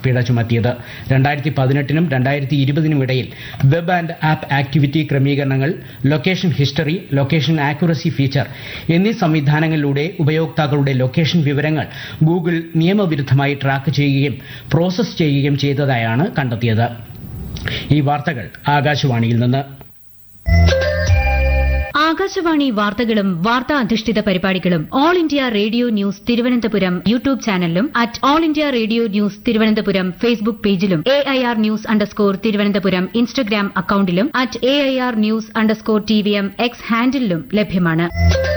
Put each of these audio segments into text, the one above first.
പിഴ ചുമത്തിയത് രണ്ടായിരത്തി പതിനെട്ടിനും രണ്ടായിരത്തി ഇരുപതിനും ഇടയിൽ വെബ് ആൻഡ് ആപ്പ് ആക്ടിവിറ്റി ക്രമീകരണങ്ങൾ location history location accuracy feature എന്നീ സംവിധാനങ്ങളിലൂടെ ഉപയോക്താക്കളുടെ ലൊക്കേഷൻ വിവരങ്ങൾ ഗൂഗിൾ നിയമവിരുദ്ധമായി ട്രാക്ക് ചെയ്യുകയും പ്രോസസ് ചെയ്യുകയും ചെയ്തതായാണ് കണ്ടെത്തിയത് ഈ വാർത്തകൾ ആകാശവാണിയിൽ നിന്ന് ആകാശവാണി വാർത്തകളും വാർത്താ അധിഷ്ഠിത പരിപാടികളും All India Radio news Thiruvananthapuram YouTube ചാനലിലും at All India Radio news Thiruvananthapuram Facebook പേജിലും A I R news underscore Thiruvananthapuram Instagram അക്കൌണ്ടിലും at A I R news underscore T V M X ഹാൻഡിലും ലഭ്യമാണ്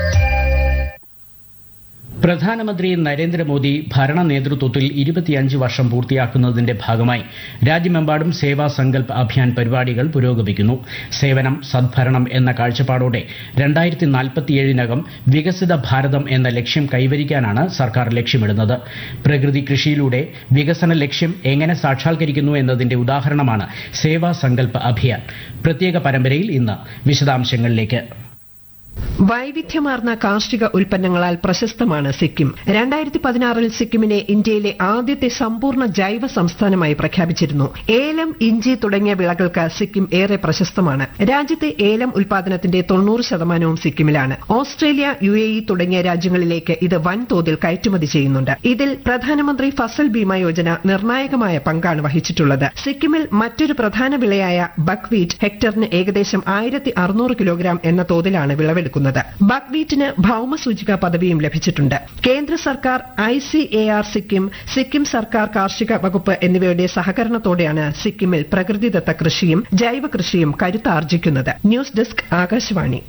പ്രധാനമന്ത്രി നരേന്ദ്രമോദി ഭരണ നേതൃത്വത്തിൽ ഇരുപത്തിയഞ്ച് വർഷം പൂർത്തിയാക്കുന്നതിന്റെ ഭാഗമായി രാജ്യമെമ്പാടും സേവാ സങ്കൽപ് അഭിയാൻ പരിപാടികൾ പുരോഗമിക്കുന്നു സേവനം സദ്ഭരണം എന്ന കാഴ്ചപ്പാടോടെ രണ്ടായിരത്തി നാൽപ്പത്തിയേഴിനകം വികസിത ഭാരതം എന്ന ലക്ഷ്യം കൈവരിക്കാനാണ് സർക്കാർ ലക്ഷ്യമിടുന്നത് പ്രകൃതി കൃഷിയിലൂടെ വികസന ലക്ഷ്യം എങ്ങനെ സാക്ഷാത്കരിക്കുന്നു എന്നതിന്റെ ഉദാഹരണമാണ് സേവാ സങ്കൽപ് അഭിയാൻ പ്രത്യേക പരമ്പരയിൽ ഇന്ന് വിശദാംശങ്ങളിലേക്ക് വൈവിധ്യമാർന്ന കാർഷിക ഉൽപ്പന്നങ്ങളാൽ പ്രശസ്തമാണ് സിക്കിം രണ്ടായിരത്തി പതിനാറിൽ സിക്കിമിനെ ഇന്ത്യയിലെ ആദ്യത്തെ സമ്പൂർണ്ണ ജൈവ സംസ്ഥാനമായി പ്രഖ്യാപിച്ചിരുന്നു ഏലം ഇഞ്ചി തുടങ്ങിയ വിളകൾക്ക് സിക്കിം ഏറെ പ്രശസ്തമാണ് രാജ്യത്തെ ഏലം ഉൽപാദനത്തിന്റെ തൊണ്ണൂറ് ശതമാനവും സിക്കിമിലാണ് ഓസ്ട്രേലിയ യു എ ഇ തുടങ്ങിയ രാജ്യങ്ങളിലേക്ക് ഇത് വൻതോതിൽ കയറ്റുമതി ചെയ്യുന്നുണ്ട് ഇതിൽ പ്രധാനമന്ത്രി ഫസൽ ബീമ യോജന നിർണായകമായ പങ്കാണ് വഹിച്ചിട്ടുള്ളത് സിക്കിമിൽ മറ്റൊരു പ്രധാന വിളയായ ബക്വീറ്റ് ഹെക്ടറിന് ഏകദേശം ആയിരത്തി അറുന്നൂറ് കിലോഗ്രാം എന്ന തോതിലാണ് വിളവെടുക്കുന്നത് ബക്വീറ്റിന് ഭൌമസൂചിക പദവിയും ലഭിച്ചിട്ടുണ്ട് കേന്ദ്ര സർക്കാർ I C A R Sikkim Sikkim സർക്കാർ കാർഷിക വകുപ്പ് എന്നിവയുടെ സഹകരണത്തോടെയാണ് സിക്കിമിൽ പ്രകൃതിദത്ത കൃഷിയും ജൈവ കൃഷിയും കരുത്താർജിക്കുന്നത് news desk Akashvani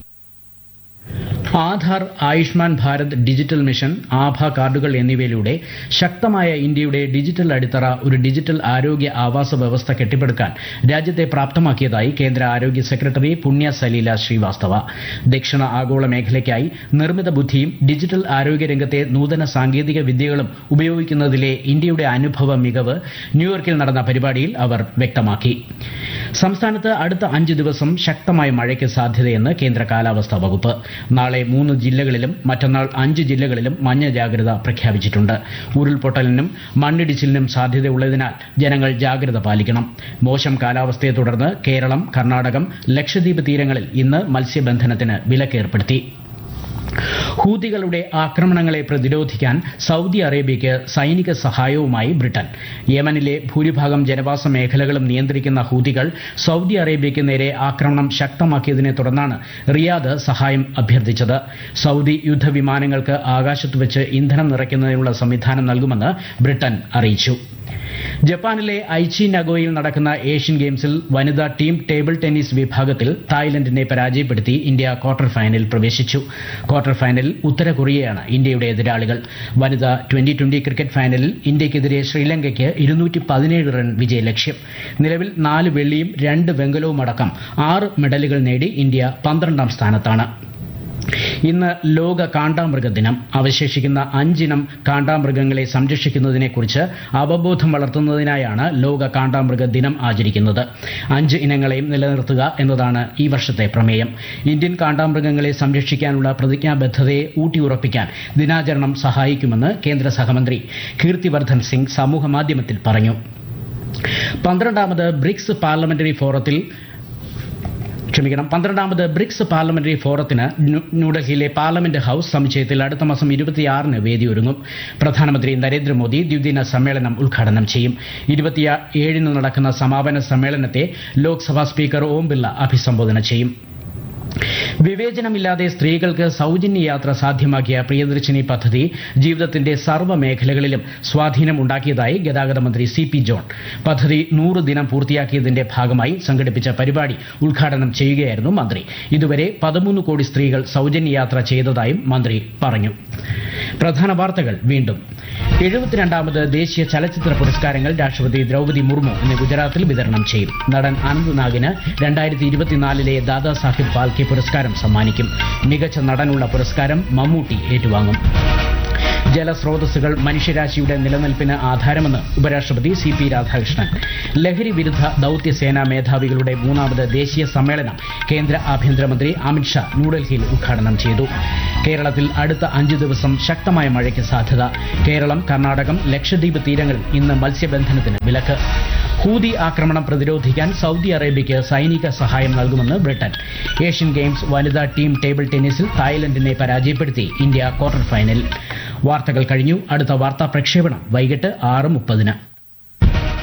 Aadhaar Ayushman Bharat digital mission ആഭ കാർഡുകൾ എന്നിവയിലൂടെ ശക്തമായ ഇന്ത്യയുടെ ഡിജിറ്റൽ അടിത്തറ ഒരു ഡിജിറ്റൽ ആരോഗ്യ ആവാസ വ്യവസ്ഥ കെട്ടിപ്പടുക്കാൻ രാജ്യത്തെ പ്രാപ്തമാക്കിയതായി കേന്ദ്ര ആരോഗ്യ സെക്രട്ടറി പുണ്യ സലീല ശ്രീവാസ്തവ ദക്ഷിണ ആഗോള മേഖലയ്ക്കായി നിർമ്മിത ബുദ്ധിയും ഡിജിറ്റൽ ആരോഗ്യ രംഗത്തെ നൂതന സാങ്കേതിക വിദ്യകളും ഉപയോഗിക്കുന്നതിലെ ഇന്ത്യയുടെ അനുഭവ മികവ് ന്യൂയോർക്കിൽ നടന്ന പരിപാടിയിൽ അവർ വ്യക്തമാക്കി സംസ്ഥാനത്ത് അടുത്ത അഞ്ച് ദിവസം ശക്തമായ മഴയ്ക്ക് സാധ്യതയെന്ന് കേന്ദ്ര കാലാവസ്ഥാ വകുപ്പ് നാളെ മൂന്ന് ജില്ലകളിലും മറ്റന്നാൾ അഞ്ച് ജില്ലകളിലും മഞ്ഞ ജാഗ്രത പ്രഖ്യാപിച്ചിട്ടുണ്ട് ഉരുൾപൊട്ടലിനും മണ്ണിടിച്ചിലിനും സാധ്യതയുള്ളതിനാൽ ജനങ്ങൾ ജാഗ്രത പാലിക്കണം മോശം കാലാവസ്ഥയെ തുടർന്ന് കേരളം കർണാടകം ലക്ഷദ്വീപ് തീരങ്ങളിൽ ഇന്ന് മത്സ്യബന്ധനത്തിന് വിലക്കേർപ്പെടുത്തി ഹൂതികളുടെ ആക്രമണങ്ങളെ പ്രതിരോധിക്കാൻ സൗദി അറേബ്യയ്ക്ക് സൈനിക സഹായവുമായി ബ്രിട്ടൻ യമനിലെ ഭൂരിഭാഗം ജനവാസ മേഖലകളും നിയന്ത്രിക്കുന്ന ഹൂതികൾ സൗദി അറേബ്യയ്ക്ക് നേരെ ആക്രമണം ശക്തമാക്കിയതിനെ തുടർന്നാണ് റിയാദ് സഹായം അഭ്യർത്ഥിച്ചത് സൗദി യുദ്ധവിമാനങ്ങൾക്ക് ആകാശത്ത് വെച്ച് ഇന്ധനം നിറയ്ക്കുന്നതിനുള്ള സംവിധാനം നൽകുമെന്ന് ബ്രിട്ടൻ അറിയിച്ചു ജപ്പാനിലെ ഐച്ചി നഗോയിൽ നടക്കുന്ന ഏഷ്യൻ ഗെയിംസിൽ വനിതാ ടീം ടേബിൾ ടെന്നീസ് വിഭാഗത്തിൽ തായ്ലൻഡിനെ പരാജയപ്പെടുത്തി ഇന്ത്യ ക്വാർട്ടർ ഫൈനലിൽ പ്രവേശിച്ചു ക്വാർട്ടർ ഫൈനലിൽ ഉത്തര കൊറിയയാണ് ഇന്ത്യയുടെ എതിരാളികൾ വനിതാ ട്വന്റി ട്വന്റി ക്രിക്കറ്റ് ഫൈനലിൽ ഇന്ത്യക്കെതിരെ ശ്രീലങ്കയ്ക്ക് ഇരുന്നൂറ്റി പതിനേഴ് റൺ വിജയലക്ഷ്യം നിലവിൽ നാല് വെള്ളിയും രണ്ട് വെങ്കലവും അടക്കം ആറ് മെഡലുകൾ നേടി ഇന്ത്യ പന്ത്രണ്ടാം സ്ഥാനത്താണ് ഇന്ന് ലോക കാണ്ടാമൃഗ ദിനം അവശേഷിക്കുന്ന അഞ്ചിനം കാണ്ടാമൃഗങ്ങളെ സംരക്ഷിക്കുന്നതിനെക്കുറിച്ച് അവബോധം വളർത്തുന്നതിനായാണ് ലോക കാണ്ടാമൃഗ ദിനം ആചരിക്കുന്നത് അഞ്ച് ഇനങ്ങളെയും നിലനിർത്തുക എന്നതാണ് ഈ വർഷത്തെ പ്രമേയം ഇന്ത്യൻ കാണ്ടാമൃഗങ്ങളെ സംരക്ഷിക്കാനുള്ള പ്രതിജ്ഞാബദ്ധതയെ ഊട്ടിയുറപ്പിക്കാൻ ദിനാചരണം സഹായിക്കുമെന്ന് കേന്ദ്ര സഹമന്ത്രി കീർത്തിവർദ്ധൻ സിംഗ് സമൂഹമാധ്യമത്തിൽ പറഞ്ഞു പന്ത്രണ്ടാമത് ബ്രിക്സ് പാർലമെന്ററി ഫോറത്തിൽ ക്ഷമിക്കണം പന്ത്രണ്ടാമത് ബ്രിക്സ് പാർലമെന്ററി ഫോറത്തിന് ന്യൂ- ന്യൂഡൽഹിയിലെ പാർലമെന്റ് ഹൌസ് സമുച്ചയത്തിൽ അടുത്ത മാസം ഇരുപത്തിയാറിന് വേദിയൊരുങ്ങും പ്രധാനമന്ത്രി നരേന്ദ്രമോദി ദ്വിദിന സമ്മേളനം ഉദ്ഘാടനം ചെയ്യും ഇരുപത്തിയ ഏഴിന് നടക്കുന്ന സമാപന സമ്മേളനത്തെ ലോക്സഭാ സ്പീക്കർ ഓം ബിർള അഭിസംബോധന ചെയ്യും വിവേചനമില്ലാതെ സ്ത്രീകൾക്ക് സൗജന്യ യാത്ര സാധ്യമാക്കിയ പ്രിയദർശിനി പദ്ധതി ജീവിതത്തിന്റെ സർവ്വ മേഖലകളിലും സ്വാധീനം ഉണ്ടാക്കിയതായി ഗതാഗത മന്ത്രി സി പി ജോൺ പദ്ധതി നൂറ് ദിനം പൂർത്തിയാക്കിയതിന്റെ ഭാഗമായി സംഘടിപ്പിച്ച പരിപാടി ഉദ്ഘാടനം ചെയ്യുകയായിരുന്നു മന്ത്രി ഇതുവരെ പതിമൂന്ന് കോടി സ്ത്രീകൾ സൗജന്യ യാത്ര ചെയ്തതായും മന്ത്രി പറഞ്ഞു പ്രധാന വാർത്തകൾ വീണ്ടും എഴുപത്തിരണ്ടാമത് ദേശീയ ചലച്ചിത്ര പുരസ്കാരങ്ങൾ രാഷ്ട്രപതി ദ്രൗപദി മുർമു ഇന്ന് ഗുജറാത്തിൽ വിതരണം ചെയ്യും നടൻ അനന്ത് നാഗിന് രണ്ടായിരത്തി ഇരുപത്തിനാലിലെ ദാദാ സാഹിബ് ഫാൽക്കെ പുരസ്കാരം സമ്മാനിക്കും മികച്ച നടനുള്ള പുരസ്കാരം മമ്മൂട്ടി ഏറ്റുവാങ്ങും ജലസ്രോതസ്സുകൾ മനുഷ്യരാശിയുടെ നിലനിൽപ്പിന് ആധാരമെന്ന് ഉപരാഷ്ട്രപതി സി പി രാധാകൃഷ്ണൻ ലഹരി വിരുദ്ധ ദൌത്യസേനാ മേധാവികളുടെ മൂന്നാമത് ദേശീയ സമ്മേളനം കേന്ദ്ര ആഭ്യന്തരമന്ത്രി അമിത്ഷാ ന്യൂഡൽഹിയിൽ ഉദ്ഘാടനം ചെയ്തു കേരളത്തിൽ അടുത്ത അഞ്ചു ദിവസം ശക്തമായ മഴയ്ക്ക് സാധ്യത കേരളം കർണാടകം ലക്ഷദ്വീപ് തീരങ്ങളിൽ ഇന്ന് മത്സ്യബന്ധനത്തിന് വിലക്ക് ഹൂതി ആക്രമണം പ്രതിരോധിക്കാൻ സൗദി അറേബ്യയ്ക്ക് സൈനിക സഹായം നൽകുമെന്ന് ബ്രിട്ടൻ ഏഷ്യൻ ഗെയിംസ് വനിതാ ടീം ടേബിൾ ടെന്നീസിൽ തായ്ലൻഡിനെ പരാജയപ്പെടുത്തി ഇന്ത്യ ക്വാർട്ടർ ഫൈനലിൽ വാർത്തകൾ കഴിഞ്ഞു അടുത്ത വാർത്താ പ്രക്ഷേപണം വൈകിട്ട് ആറ് മുപ്പതിന്